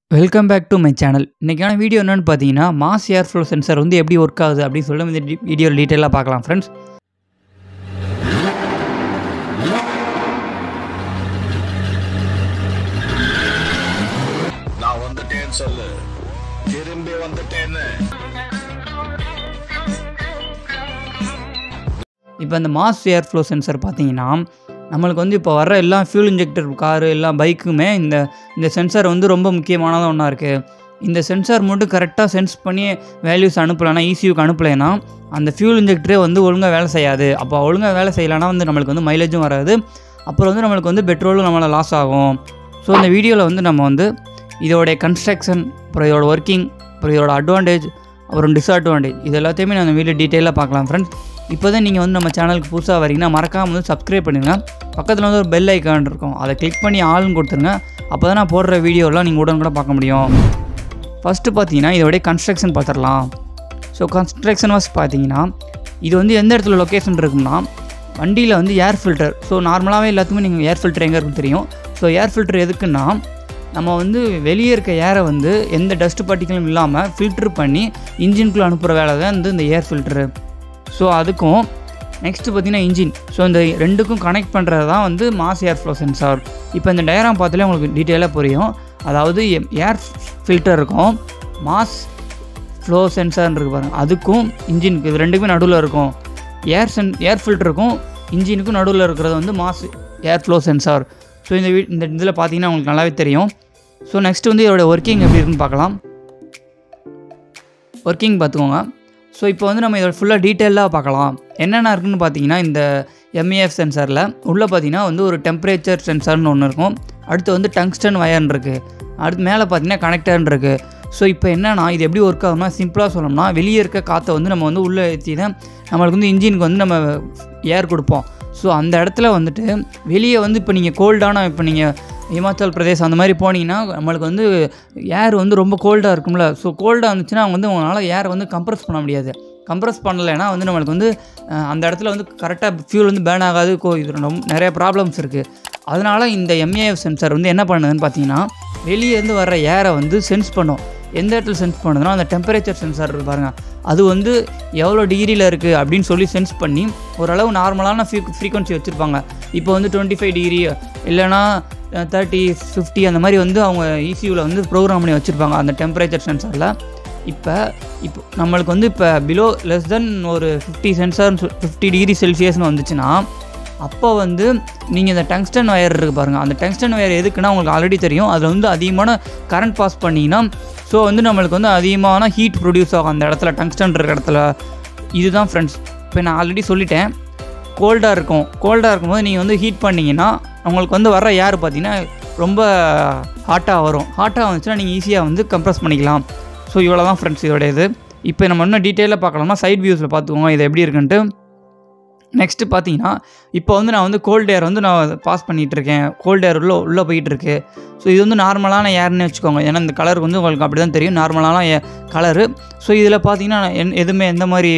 welcome back to my channel இன்றைக்கான video என்னென்னு பார்த்தீங்கன்னா மாஸ் ஏர் ஃப்ளோ சென்சார் வந்து எப்படி ஒர்க் ஆகுது அப்படின்னு சொல்லி இந்த வீடியோ டீட்டெயிலாக பார்க்கலாம் ஃப்ரெண்ட்ஸ் நான் வந்துட்டேன்னு சொல்லு திரும்பி வந்துட்டேன்னு இப்போ இந்த மாஸ் ஏர் ஃப்ளோ சென்சார் பார்த்தீங்கன்னா நம்மளுக்கு வந்து இப்போ வர எல்லா ஃபியூல் இன்ஜெக்டர் காரு எல்லா பைக்குமே இந்த இந்த சென்சார் வந்து ரொம்ப முக்கியமானதாக ஒன்றா இருக்குது இந்த சென்சார் மட்டும் கரெக்டாக சென்ஸ் பண்ணி வேல்யூஸ் அனுப்பலைன்னா ஈசியூக்கு அனுப்பலைன்னா அந்த ஃபியூல் இன்ஜெக்டரே வந்து ஒழுங்காக வேலை செய்யாது அப்போ ஒழுங்காக வேலை செய்யலைன்னா வந்து நம்மளுக்கு வந்து மைலேஜும் வராது அப்புறம் வந்து நம்மளுக்கு வந்து பெட்ரோலும் நம்மளை லாஸ் ஆகும் ஸோ இந்த வீடியோவில் வந்து நம்ம வந்து இதோடைய கன்ஸ்ட்ரக்ஷன் அப்புறம் இதோட ஒர்க்கிங் அப்புறம் இதோட அட்வான்டேஜ் அப்புறம் டிஸ்அட்வான்டேஜ் இது எல்லாத்தையுமே நான் இந்த வீடியோ டீட்டெயிலாக பார்க்கலாம் ஃப்ரெண்ட்ஸ் இப்போ தான் நீங்கள் வந்து நம்ம சேனலுக்கு புதுசாக வரீங்கன்னா மறக்காமல் வந்து சப்ஸ்கிரைப் பண்ணிடுங்க பக்கத்தில் வந்து ஒரு பெல் ஐக்கான் இருக்கும் அதை கிளிக் பண்ணி ஆள்னு கொடுத்துருங்க அப்போ தான் நான் போடுற வீடியோலாம் நீங்கள் உடனே கூட பார்க்க முடியும் ஃபஸ்ட்டு பார்த்தீங்கன்னா இதோடைய கன்ஸ்ட்ரக்ஷன் பார்த்துடலாம் ஸோ கன்ஸ்ட்ரக்ஷன் வாஸ் பார்த்தீங்கன்னா இது வந்து எந்த இடத்துல லொக்கேஷன் இருக்கும்னா வண்டியில் வந்து ஏர் ஃபில்டர் ஸோ நார்மலாகவே எல்லாத்துக்குமே நீங்கள் ஏர் ஃபில்டர் எங்கே இருக்குன்னு தெரியும் ஸோ ஏர் ஃபில்டர் எதுக்குன்னா நம்ம வந்து வெளியே இருக்க ஏரை வந்து எந்த டஸ்ட் பார்ட்டிகளும் இல்லாமல் ஃபில்டர் பண்ணி இன்ஜினுக்குள்ளே அனுப்புகிற வேலை தான் வந்து இந்த ஏர் ஃபில்டரு ஸோ அதுக்கும் நெக்ஸ்ட்டு பார்த்தீங்கன்னா இன்ஜின் ஸோ இந்த ரெண்டுக்கும் கனெக்ட் பண்ணுறது தான் வந்து மாஸ் ஏர் ஃப்ளோ சென்சார் இப்போ இந்த டயராம் பார்த்தாலே உங்களுக்கு டீட்டெயிலாக புரியும் அதாவது ஏர் ஃபில்டர் இருக்கும் மாஸ் ஃப்ளோ சென்சார்னு இருக்கு பாருங்க அதுக்கும் இன்ஜினுக்கு இது ரெண்டுக்குமே நடுவில் இருக்கும் ஏர் சென் ஏர் ஃபில்டருக்கும் இன்ஜினுக்கும் நடுவில் இருக்கிறது வந்து mass air flow sensor so இந்த வீ இந்த இதில் பார்த்தீங்கன்னா உங்களுக்கு நல்லாவே தெரியும் ஸோ நெக்ஸ்ட் வந்து இதோட ஒர்க்கிங் எப்படி இருக்குன்னு பார்க்கலாம் ஒர்க்கிங் பார்த்துக்கோங்க ஸோ இப்போ வந்து நம்ம இதோட ஃபுல்லாக டீட்டெயிலாக பார்க்கலாம் என்னென்ன இருக்குன்னு பார்த்தீங்கன்னா இந்த எம்ஏஎஃப் சென்சாரில் உள்ளே பார்த்தீங்கன்னா வந்து ஒரு டெம்பரேச்சர் சென்சார்னு ஒன்று இருக்கும் அடுத்து வந்து டங்ஸ்டன் வயர்னு இருக்குது அடுத்து மேலே பார்த்தீங்கன்னா கனெக்டர்னு இருக்குது ஸோ இப்போ என்னன்னா இது எப்படி ஒர்க் ஆகும்னா சிம்பிளாக சொல்லணும்னா வெளியே இருக்க காற்றை வந்து நம்ம வந்து உள்ளே ஏற்றி தான் நம்மளுக்கு வந்து இன்ஜினுக்கு வந்து நம்ம ஏர் கொடுப்போம் ஸோ அந்த இடத்துல வந்துட்டு வெளியே வந்து இப்போ நீங்கள் கோல்டான இப்போ நீங்கள் இமாச்சல் பிரதேஷ் அந்த மாதிரி போனீங்கன்னா நம்மளுக்கு வந்து ஏர் வந்து ரொம்ப கோல்டாக இருக்கும்ல ஸோ கோல்டாக இருந்துச்சுன்னா வந்து உங்களால் ஏர் வந்து கம்ப்ரஸ் பண்ண முடியாது கம்ப்ரஸ் பண்ணலைன்னா வந்து நம்மளுக்கு வந்து அஹ், அந்த இடத்துல வந்து கரெக்டாக ஃபியூல் வந்து பேர்ன் ஆகாது கோ இது ரொம்ப நிறைய ப்ராப்ளம்ஸ் இருக்குது அதனால் இந்த எம்ஏஎஃப் சென்சார் வந்து என்ன பண்ணுதுன்னு பார்த்தீங்கன்னா வெளியே இருந்து வர்ற ஏரை வந்து சென்ஸ் பண்ணும் எந்த இடத்துல சென்ஸ் பண்ணுதுன்னா அந்த டெம்பரேச்சர் சென்சார் இருக்கு பாருங்க அது வந்து எவ்வளோ டிகிரியில் இருக்குது அப்படின்னு சொல்லி சென்ஸ் பண்ணி ஓரளவு நார்மலான ஃப்ரீ ஃப்ரீக்வன்சி வச்சுருப்பாங்க இப்போ வந்து டுவெண்ட்டி ஃபைவ் டிகிரி இல்லைனா தேர்ட்டி ஃபிஃப்டி அந்த மாதிரி வந்து அவங்க இசியூவில் வந்து ப்ரோக்ராம் பண்ணி வச்சுருப்பாங்க அந்த டெம்பரேச்சர் சென்சாரில் இப்போ இப்போ நம்மளுக்கு வந்து இப்போ பிலோ லெஸ் தென் ஒரு ஃபிஃப்டி சென்சார் ஃபிஃப்டி டிகிரி செல்சியஸ்னு வந்துச்சுன்னா அப்போ வந்து நீங்கள் இந்த டங்ஸ்டன் ஒயர் இருக்குது பாருங்கள் அந்த டங்ஸ்டன் ஒயர் எதுக்குன்னா உங்களுக்கு ஆல்ரெடி தெரியும் அதில் வந்து அதிகமான கரண்ட் பாஸ் பண்ணிங்கன்னா ஸோ வந்து நம்மளுக்கு வந்து அதிகமான ஹீட் ப்ரொடியூஸ் ஆகும் அந்த இடத்துல டங்ஸ்டன் இருக்கிற இடத்துல இதுதான் ஃப்ரெண்ட்ஸ் இப்போ நான் ஆல்ரெடி சொல்லிட்டேன் கோல்டாக இருக்கும் கோல்டாக இருக்கும்போது நீங்கள் வந்து ஹீட் பண்ணிங்கன்னா உங்களுக்கு வந்து வர ஏர் பார்த்தீங்கன்னா ரொம்ப ஹாட்டாக வரும் ஹாட்டாக வந்துச்சுன்னா நீங்கள் ஈஸியாக வந்து கம்ப்ரஸ் பண்ணிக்கலாம் ஸோ இவ்வளோ தான் ஃப்ரெண்ட்ஸ் இதோட இது இப்போ நம்ம இன்னும் டீட்டெயிலாக பார்க்கலாம்னா சைட் வியூஸில் பார்த்துக்கோங்க இது எப்படி இருக்குன்ட்டு நெக்ஸ்ட்டு பார்த்தீங்கன்னா இப்போ வந்து நான் வந்து கோல்டு ஏர் வந்து நான் பாஸ் பண்ணிகிட்டு இருக்கேன் கோல்டு ஏர் உள்ள உள்ளே போயிட்டு இருக்கு ஸோ இது வந்து நார்மலான ஏர்னு வச்சுக்கோங்க ஏன்னா இந்த கலர் வந்து உங்களுக்கு அப்படி தான் தெரியும் நார்மலான கலரு ஸோ இதில் பார்த்தீங்கன்னா என் எதுவுமே எந்த மாதிரி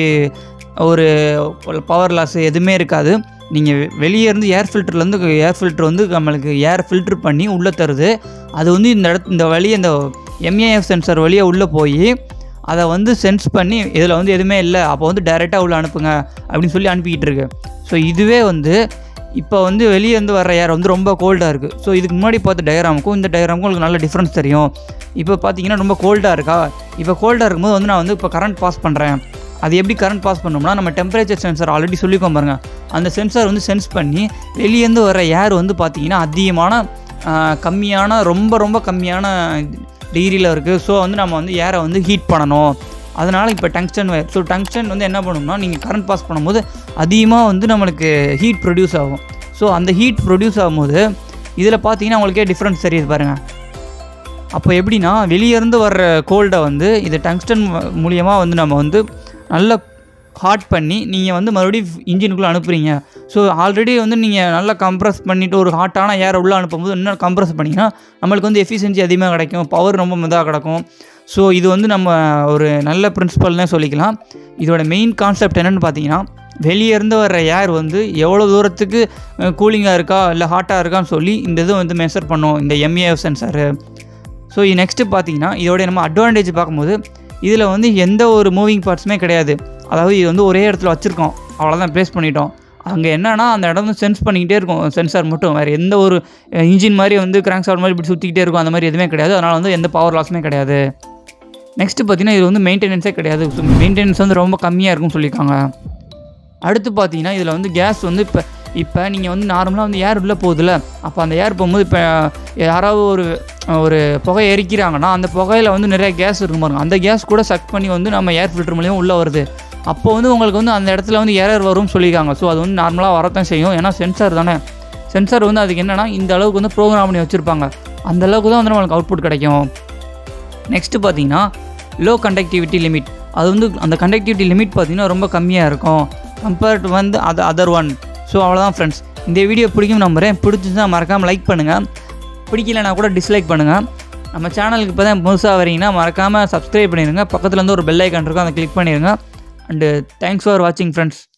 ஒரு பவர் லாஸ் எதுவுமே இருக்காது நீங்கள் வெளியே இருந்து ஏர் ஃபில்டர்லேருந்து ஏர் ஃபில்டர் வந்து நம்மளுக்கு ஏர் ஃபில்டர் பண்ணி உள்ளே தருது அது வந்து இந்த இடத்து இந்த வழியை இந்த எம்ஏஎஃப் சென்சார் வழியாக உள்ளே போய் அதை வந்து சென்ஸ் பண்ணி இதில் வந்து எதுவுமே இல்லை அப்போ வந்து டைரெக்டாக உள்ள அனுப்புங்க அப்படின்னு சொல்லி அனுப்பிக்கிட்டு இருக்கு ஸோ இதுவே வந்து இப்போ வந்து வெளியே இருந்து வர ஏர் வந்து ரொம்ப கோல்டாக இருக்குது ஸோ இதுக்கு முன்னாடி பார்த்த டயராமுக்கும் இந்த டயராமுக்கும் உங்களுக்கு நல்ல டிஃப்ரென்ஸ் தெரியும் இப்போ பார்த்தீங்கன்னா ரொம்ப கோல்டாக இருக்கா இப்போ கோல்டாக இருக்கும்போது வந்து நான் வந்து இப்போ கரண்ட் பாஸ் பண்ணுறேன் அது எப்படி கரண்ட் பாஸ் பண்ணோம்னா நம்ம டெம்பரேச்சர் சென்சார் ஆல்ரெடி சொல்லிக்கோம் பாருங்க அந்த சென்சார் வந்து சென்ஸ் பண்ணி வெளியேருந்து வர ஏர் வந்து பார்த்தீங்கன்னா அதிகமான ஆஹ், கம்மியான ரொம்ப ரொம்ப கம்மியான டிகிரியில் இருக்குது ஸோ வந்து நம்ம வந்து ஏரை வந்து ஹீட் பண்ணணும் அதனால் இப்போ டங்ஸ்டன் வயர் ஸோ டங்ஸ்டன் வந்து என்ன பண்ணணும்னா நீங்கள் கரண்ட் பாஸ் பண்ணும்போது அதிகமாக வந்து நம்மளுக்கு ஹீட் ப்ரொடியூஸ் ஆகும் ஸோ அந்த ஹீட் ப்ரொடியூஸ் ஆகும்போது இதில் பார்த்தீங்கன்னா உங்களுக்கே டிஃப்ரென்ஸ் தெரியுது பாருங்கள் அப்போ எப்படின்னா வெளியே இருந்து வர்ற கோல்டை வந்து இது டங்ஸ்டன் மூலியமாக வந்து நம்ம வந்து நல்லா ஹாட் பண்ணி நீங்கள் வந்து மறுபடியும் இன்ஜினுக்குள்ளே அனுப்புகிறீங்க ஸோ ஆல்ரெடி வந்து நீங்கள் நல்லா கம்ப்ரஸ் பண்ணிவிட்டு ஒரு ஹாட்டான ஏரை உள்ளே அனுப்பும்போது இன்னும் கம்ப்ரஸ் பண்ணிங்கன்னா நம்மளுக்கு வந்து எஃபிஷியன்சி அதிகமாக கிடைக்கும் பவர் ரொம்ப இதாக கிடைக்கும் ஸோ இது வந்து நம்ம ஒரு நல்ல பிரின்சிபல்னே சொல்லிக்கலாம் இதோட மெயின் கான்செப்ட் என்னென்னு பார்த்தீங்கன்னா வெளியே இருந்து வர்ற ஏர் வந்து எவ்வளோ தூரத்துக்கு கூலிங்காக இருக்கா இல்லை ஹாட்டாக இருக்கான்னு சொல்லி இந்த இது வந்து மெஷர் பண்ணும் இந்த எம்ஏஎஃப் சென்சாரு ஸோ நெக்ஸ்ட்டு பார்த்தீங்கன்னா இதோடைய நம்ம அட்வான்டேஜ் பார்க்கும்போது இதில் வந்து எந்த ஒரு மூவிங் பார்ட்ஸுமே கிடையாது அதாவது இது வந்து ஒரே இடத்துல வச்சுருக்கோம் அவ்வளோதான் ப்ளேஸ் பண்ணிட்டோம் அங்கே என்னன்னா அந்த இடம் வந்து சென்ஸ் பண்ணிக்கிட்டே இருக்கும் சென்சார் மட்டும் வேறு எந்த ஒரு இன்ஜின் மாதிரி வந்து கிராங்க் சவுண்ட் மாதிரி இப்படி சுற்றிக்கிட்டே இருக்கும் அந்த மாதிரி எதுவுமே கிடையாது அதனால் வந்து எந்த பவர் லாஸுமே கிடையாது நெக்ஸ்ட்டு பார்த்தீங்கன்னா இது வந்து மெயின்டெனன்ஸே கிடையாது மெயின்டெனன்ஸ் வந்து ரொம்ப கம்மியாக இருக்கும்னு சொல்லியிருக்காங்க அடுத்து பார்த்தீங்கன்னா இதில் வந்து கேஸ் வந்து இப்போ இப்போ நீங்கள் வந்து நார்மலாக வந்து ஏர் உள்ளே போகுதுல்ல அப்போ அந்த ஏர் போகும்போது இப்போ யாராவது ஒரு ஒரு புகை எரிக்கிறாங்கன்னா அந்த புகையில் வந்து நிறைய கேஸ் இருக்கும் பாருங்க அந்த கேஸ் கூட சக் பண்ணி வந்து நம்ம ஏர் ஃபில்டர் மூலியமாக உள்ளே வருது அப்போ வந்து உங்களுக்கு வந்து அந்த இடத்துல வந்து ஏரர் வரும்னு சொல்லியிருக்காங்க ஸோ அது வந்து நார்மலாக வரத்தான் செய்யும் ஏன்னா சென்சார் தானே சென்சார் வந்து அதுக்கு என்னென்னா இந்த அளவுக்கு வந்து ப்ரோக்ராம் பண்ணி வச்சுருப்பாங்க அந்த அளவுக்கு தான் வந்து நம்மளுக்கு அவுட்புட் கிடைக்கும் நெக்ஸ்ட்டு பார்த்தீங்கன்னா லோ கண்டக்டிவிட்டி லிமிட் அது வந்து அந்த கண்டக்டிவிட்டி லிமிட் பார்த்தீங்கன்னா ரொம்ப கம்மியாக இருக்கும் கம்பேர்ட் வந்து அது அதர் ஒன் ஸோ அவ்வளோதான் ஃப்ரெண்ட்ஸ் இந்த வீடியோ பிடிக்கும் நம்புறேன் பிடிச்சிருந்தா மறக்காமல் லைக் பண்ணுங்கள் பிடிக்கலனா கூட டிஸ்லைக் பண்ணுங்கள் நம்ம சேனலுக்கு இப்போ தான் புதுசாக வரீங்கன்னா மறக்காமல் சப்ஸ்கிரைப் பண்ணிடுங்க பக்கத்தில் வந்து ஒரு பெல் ஐக்கான் இருக்கும் அதை கிளிக் பண்ணிடுங்க அண்டு தேங்க்ஸ் ஃபார் வாட்சிங் ஃப்ரெண்ட்ஸ்